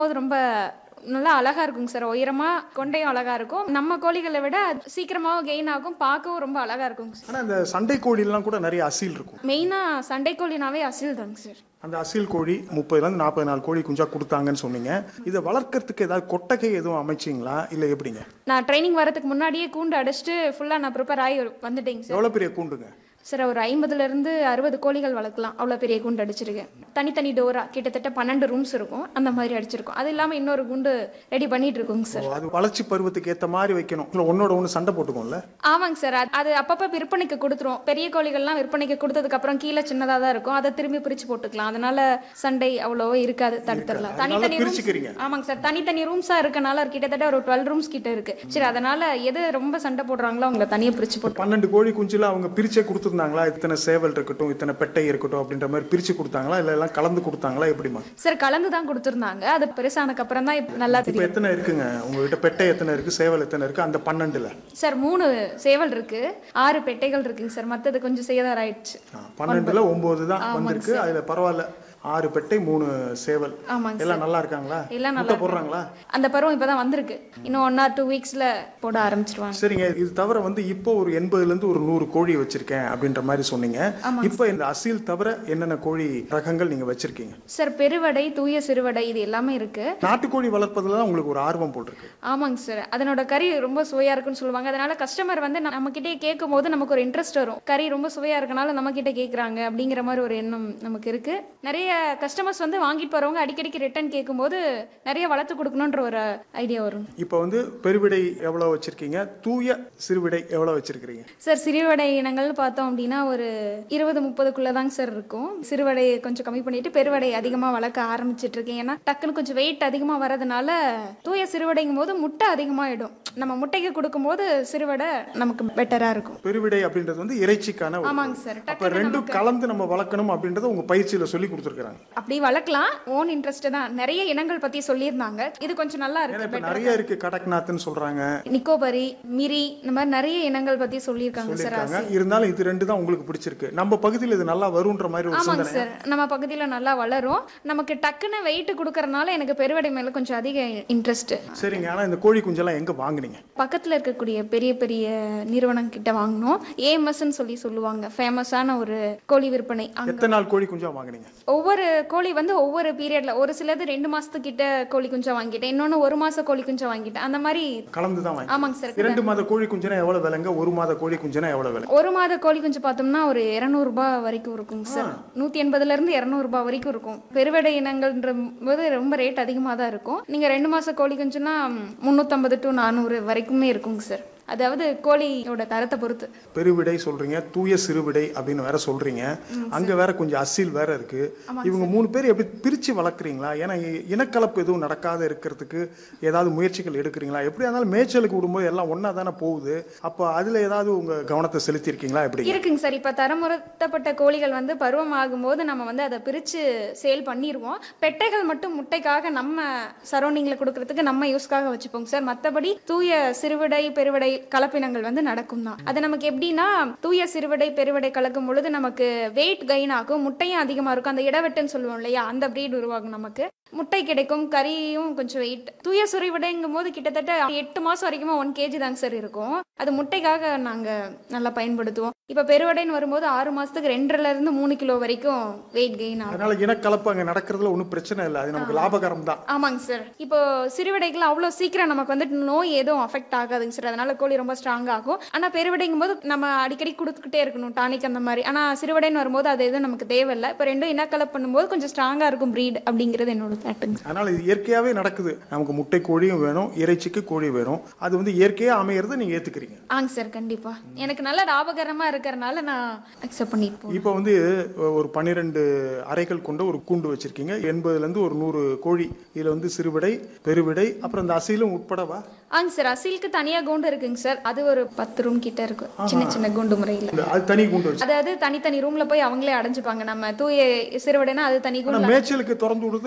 அது ரொம்ப நல்லா அழகா இருக்குங்க சார் உயரமா கொண்டையும் அழகா இருக்கும் நம்ம கோழிகளை விட அது சீக்கிரமாவும் கெயின் ஆகும் பார்க்கவும் ரொம்ப அழகா இருக்குங்க சார் ஆனா இந்த சண்டை கோழிலாம் கூட நிறைய அசீல் இருக்கும் மெயினா சண்டை கோழினாவே அசில் தாங்க சார் அந்த அசீல் கோழி முப்பதுலேருந்து நாற்பது நாள் கோழி குஞ்சா கொடுத்தாங்கன்னு சொன்னீங்க இதை வளர்க்கறதுக்கு ஏதாவது கொட்டகை எதுவும் அமைச்சிங்களா இல்லை எப்படிங்க நான் ட்ரைனிங் வரதுக்கு முன்னாடியே கூண்டு அடிச்சுட்டு ஃபுல்லா நான் ப்ரிப்பேர் ஆகி வந்துட்டேங்க சார் எவ்வளோ பெரிய கூண்டுங்க சார் ஒரு ஐம்பதுல இருந்து அறுபது கோழிகள் வளர்க்கலாம் அவ்வளோ பெரிய கூண்டு அடிச்சிருக்கேன் தனித்தனி டோரா கிட்டத்தட்ட பன்னெண்டு ரூம்ஸ் இருக்கும் அந்த மாதிரி அடிச்சிருக்கோம் அது இல்லாமல் இன்னொரு குண்டு ரெடி பண்ணிட்டு இருக்கோங்க சார் ஓ, அது வளர்ச்சி பருவத்துக்கு ஏற்ற மாதிரி வைக்கணும் இல்லை ஒன்னோட ஒன்று சண்டை போட்டுக்கும்ல ஆமாங்க சார் அது- அது அப்பப்போ விற்பனைக்கு கொடுத்துரும் பெரிய கோழிகள்லாம் விற்பனைக்கு கொடுத்ததுக்கு அப்புறம் கீழே சின்னதாக தான் இருக்கும் அதை திரும்பி பிரிச்சு போட்டுக்கலாம் அதனால சண்டை அவ்வளவோ இருக்காது தடுத்துடலாம் அதனால தனித்தனி rooms- பிரிச்சுக்கிறீங்க. ஆமாங்க சார் தனித்தனி ரூம்ஸா இருக்கனால கிட்டத்தட்ட ஒரு டுவெல் ரூம்ஸ் கிட்ட இருக்கு சரி அதனால எது ரொம்ப சண்டை போடுறாங்களோ அவங்கள தனியாக பிரிச்சு போட்டு பன்னெண்டு கோழி குஞ்சுல அவங்க பிரிச்சே கொடுத்துருந்தாங்களா இத்தனை சேவல் இருக்கட்டும் இத்தனை பெட்டை இருக்கட்டும் அப்படின்ற மாதிரி பிரிச்சு கொடுத்தாங்களா இல்லை எல்லாம் கலந்து கொடுத்தாங்களா எப்படிமா சார் கலந்து தான் கொடுத்துருந்தாங்க அது பெருசானக்கு அப்புறம் தான் இப்ப நல்லா இப்போ தெரியும் எத்தனை இருக்குங்க உங்ககிட்ட பெட்டை எத்தனை இருக்கு சேவல் எத்தனை இருக்கு அந்த பன்னெண்டுல சார் மூணு சேவல் இருக்கு ஆறு பெட்டைகள் இருக்குங்க சார் மற்றது கொஞ்சம் சேதாரம் ஆயிடுச்சு ஆ, பன்னெண்டுல ஒன்பது தான் வந்திருக்கு அதுல பரவாயில்ல ஆறு பெட்டை மூணு சேவல் ஆமாங்க எல்லாம் நல்லா இருக்காங்களா எல்லாம் முட்டை போடுறாங்களா அந்த பருவம் இப்பதான் வந்திருக்கு இன்னும் ஒன் ஆர் டூ வீக்ஸ்ல போட ஆரம்பிச்சிருவாங்க சரிங்க இது தவிர வந்து இப்போ ஒரு எண்பதுல இருந்து ஒரு நூறு கோழி வச்சிருக்கேன் அப்படின்ற மாதிரி சொன்னீங்க இப்போ இந்த அசீல் தவிர என்னென்ன கோழி ரகங்கள் நீங்க வச்சிருக்கீங்க சார் பெருவடை தூய சிறுவடை இது எல்லாமே இருக்கு நாட்டுக்கோழி வளர்ப்பதுல தான் உங்களுக்கு ஒரு ஆர்வம் போல் இருக்கு ஆமாங்க சார் அதனோட கறி ரொம்ப சுவையா இருக்குன்னு சொல்லுவாங்க அதனால கஸ்டமர் வந்து நம்ம கிட்டே கேட்கும் போது நமக்கு ஒரு இன்ட்ரெஸ்ட் வரும் கறி ரொம்ப சுவையா இருக்கனால நம்ம கிட்ட கேக்குறாங்க அப்படிங்கிற மாதிரி ஒரு எண்ணம் நமக்கு இருக்கு நிறைய கஸ்டமர்ஸ் வந்து வாங்கிட்டு போறவங்க அடிக்கடிக்கு ரிட்டர்ன் கேட்கும்போது நிறைய வளர்த்து கொடுக்கணுன்ற ஒரு ஐடியா வரும் இப்போ வந்து பெருவிடை எவ்வளவு வச்சிருக்கீங்க தூய சிறுவிடை எவ்வளவு வச்சிருக்கீங்க சார் சிறுவடை இனங்கள்னு பார்த்தோம் அப்படின்னா ஒரு இருபது முப்பதுக்குள்ள தாங்க சார் இருக்கும் சிறுவடையை கொஞ்சம் கம்மி பண்ணிட்டு பெருவடை அதிகமாக வளர்க்க ஆரம்பிச்சிட்டு இருக்கேன் ஏன்னா டக்குன்னு கொஞ்சம் வெயிட் அதிகமாக வரதுனால தூய சிறுவடைங்கும் போது முட்டை அதிகமாகிடும் நம்ம முட்டைக்கு கொடுக்கும்போது சிறுவடை நமக்கு பெட்டராக இருக்கும் பெருவிடை அப்படின்றது வந்து இறைச்சிக்கான ஒரு ஆமாங்க சார் அப்ப டக்குன்னு ரெண்டும் கலந்து நம்ம வளர்க்கணும் அப்படின்றத உங்க பயிற்சியில சொல்லி கொடுத்துருக்காங்க அப்படி வளர்க்கலாம் ஓன் இன்ட்ரெஸ்ட் தான் நிறைய இனங்கள் பற்றி சொல்லியிருந்தாங்க இது கொஞ்சம் நல்லா ஏன்னா இருக்கு இப்ப நிறைய இருக்கு கடக்நாத்னு சொல்றாங்க நிக்கோபரி மிரி இந்த மாதிரி நிறைய இனங்கள் பற்றி சொல்லியிருக்காங்க சார் சொல்லியிருக்காங்க இருந்தாலும் இது ரெண்டு தான் உங்களுக்கு பிடிச்சிருக்கு நம்ம பகுதியில் இது நல்லா வரும்ன்ற மாதிரி ஒரு ஆமாங்க சிந்தனை சார் நம்ம பகுதியில் நல்லா வளரும் நமக்கு டக்குன்னு வெயிட் கொடுக்கறனால எனக்கு பெருவடை மேல கொஞ்சம் அதிக இன்ட்ரெஸ்ட் சரிங்க ஆனா இந்த கோழி குஞ்செல்லாம் எங்க வாங்குனீங்க பக்கத்தில் இருக்கக்கூடிய பெரிய பெரிய நிறுவனம் கிட்ட வாங்கினோம் ஏஎம்எஸ்ன்னு சொல்லி சொல்லுவாங்க ஃபேமஸான ஒரு கோழி விற்பனை அங்க எத்தனை நாள் கோழி குஞ்சா வாங்குனீங்க ஒவ்வொரு கோழி வந்து ஒவ்வொரு பீரியட்ல ஒரு சிலது ரெண்டு மாசத்துக்கிட்ட கோழி குஞ்சா வாங்கிட்டேன் இன்னொன்னு ஒரு மாச கோழி குஞ்சா வாங்கிட்டேன் அந்த மாதிரி கலந்து தான் வாங்கி ஆமாங்க சார் இரண்டு மாத கோழி குஞ்சுனா எவ்வளவு விலைங்க ஒரு மாத கோழி குஞ்சுனா எவ்வளவு விலை ஒரு மாத கோழி குஞ்சு பார்த்தோம்னா ஒரு இரநூறுபா வரைக்கும் இருக்குங்க சார் நூற்றி எண்பதுல இருந்து இரநூறுபா வரைக்கும் இருக்கும் பெருவடை இனங்கள்ன்ற போது ரொம்ப ரேட் அதிகமாக தான் இருக்கும் நீங்கள் ரெண்டு மாச கோழி குஞ்சுனா முந்நூற்றம்பது டு நானூறு வரைக்குமே இருக்குங்க சார் அதாவது கோழியோட தரத்தை பொறுத்து பெருவிடை சொல்றீங்க தூய சிறுவிடை அப்படின்னு வேற சொல்றீங்க அங்க வேற கொஞ்சம் அசில் வேற இருக்கு இவங்க மூணு பேர் எப்படி பிரிச்சு வளர்க்குறீங்களா ஏன்னா இ- இனக்கலப்பு எதுவும் நடக்காத இருக்கிறதுக்கு ஏதாவது முயற்சிகள் எடுக்கிறீங்களா எப்படி இருந்தாலும் மேய்ச்சலுக்கு விடும்போது எல்லாம் ஒண்ணா தானே போகுது அப்போ அதுல ஏதாவது உங்க கவனத்தை செலுத்தியிருக்கீங்களா எப்படி இருக்குங்க சார் இப்போ தரமுறுத்தப்பட்ட கோழிகள் வந்து பருவம் ஆகும்போது நம்ம வந்து அதை பிரித்து சேல் பண்ணிடுவோம் பெட்டைகள் மட்டும் முட்டைக்காக நம்ம சரௌண்டிங்கில் கொடுக்கறதுக்கு நம்ம யூஸ்க்காக வச்சுப்போங்க சார் மற்றபடி தூய சிறுவிடை பெருவிடை கலப்பினங்கள் வந்து நடக்கும் தான் அது நமக்கு எப்படின்னா தூய சிறுவிடை பெருவிடை கலக்கும் பொழுது நமக்கு வெயிட் கெயின் ஆகும் முட்டையும் அதிகமாக இருக்கும் அந்த இடவெட்டுன்னு சொல்லுவோம் இல்லையா அந்த breed உருவாகும் நமக்கு முட்டை கிடைக்கும் கறியும் கொஞ்சம் வெயிட் தூய சுரிவிடைங்கும் போது கிட்டத்தட்ட எட்டு மாசம் வரைக்குமே ஒன் கேஜி தாங்க சார் இருக்கும் அது முட்டைக்காக நாங்க நல்லா பயன்படுத்துவோம் இப்ப பெருவடைன்னு வரும்போது ஆறு மாசத்துக்கு ரெண்டரைல இருந்து மூணு கிலோ வரைக்கும் வெயிட் கெயின் ஆகும் அதனால இனக்கலப்பு அங்க நடக்கிறதுல ஒன்றும் பிரச்சனை இல்லை அது நமக்கு லாபகரம் தான் ஆமாங்க சார் இப்போ சிறுவிடைகள் அவ்வளோ சீக்கிரம் நமக்கு வந்துட்டு நோய் எதுவும் அஃபெக்ட் ஆகாதுங்க சார் அதனால கோழி ரொம்ப ஸ்ட்ராங் ஆகும் ஆனால் பெருவிடைங்கும் போது நம்ம அடிக்கடி கொடுத்துக்கிட்டே இருக்கணும் டானிக் அந்த மாதிரி ஆனால் சிறுவிடைன்னு வரும்போது அது எதுவும் நமக்கு தேவையில்லை இப்போ ரெண்டும் இனக்கலப்பு பண்ணும்போது கொஞ்சம் ஸ்ட்ராங்காக இருக்கும் ப்ரீட் அப்படிங்கிறது என்னோட தாட்டுங்க அதனால இது இயற்கையாவே நடக்குது நமக்கு முட்டை கோழியும் வேணும் இறைச்சிக்கு கோழி வேணும் அது வந்து இயற்கையா அமையறதை நீங்க ஏத்துக்கிறீங்க ஆங்க சார் கண்டிப்பா எனக்கு நல்ல லாபகரமா இருக்கறனால நான் அக்செப்ட் பண்ணிட்டு போறேன் இப்போ வந்து ஒரு பன்னிரெண்டு அறைகள் கொண்ட ஒரு கூண்டு வச்சிருக்கீங்க எண்பதுல இருந்து ஒரு நூறு கோழி இதுல வந்து சிறுவிடை பெருவிடை அப்புறம் இந்த அசைலும் உட்படவா ஆங்க சார் அசிலுக்கு தனியா கூண்டு இருக்குங்க சார் அது ஒரு பத்து ரூம் கிட்ட இருக்கும் சின்ன சின்ன கூண்டு முறையில் இந்த அது தனி கூண்டு வச்சு அதாவது தனித்தனி ரூம்ல போய் அவங்களே அடைஞ்சுப்பாங்க நம்ம தூய சிறுவடைனா அது தனி ஆனா கூண்டு மேய்ச்சலுக்கு திறந்து விடுறது எல்லாம் ஒண்ணா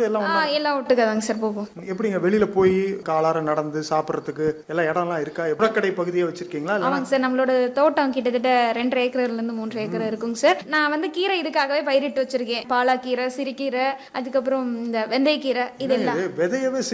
எல்லாம் ஒட்டுக்காதாங்க சார் போகும் எப்படிங்க வெளியில போய் காலார நடந்து சாப்பிட்றதுக்கு எல்லாம் இடம்லாம் இருக்கா புறக்கடை பகுதியை வச்சிருக்கீங்களா இல்ல ஆமாங்க சார் நம்மளோட தோட்டம் கிட்டத்தட்ட ரெண்டு ஏக்கர்ல இருந்து மூன்று ஏக்கர் இருக்குங்க சார் நான் வந்து கீரை இதுக்காகவே பயிரிட்டு வச்சிருக்கேன் பாலாக்கீரை சிறுகீரை அதுக்கப்புறம் இந்த வெந்தயக்கீரை இதெல்லாம் இது விதையவே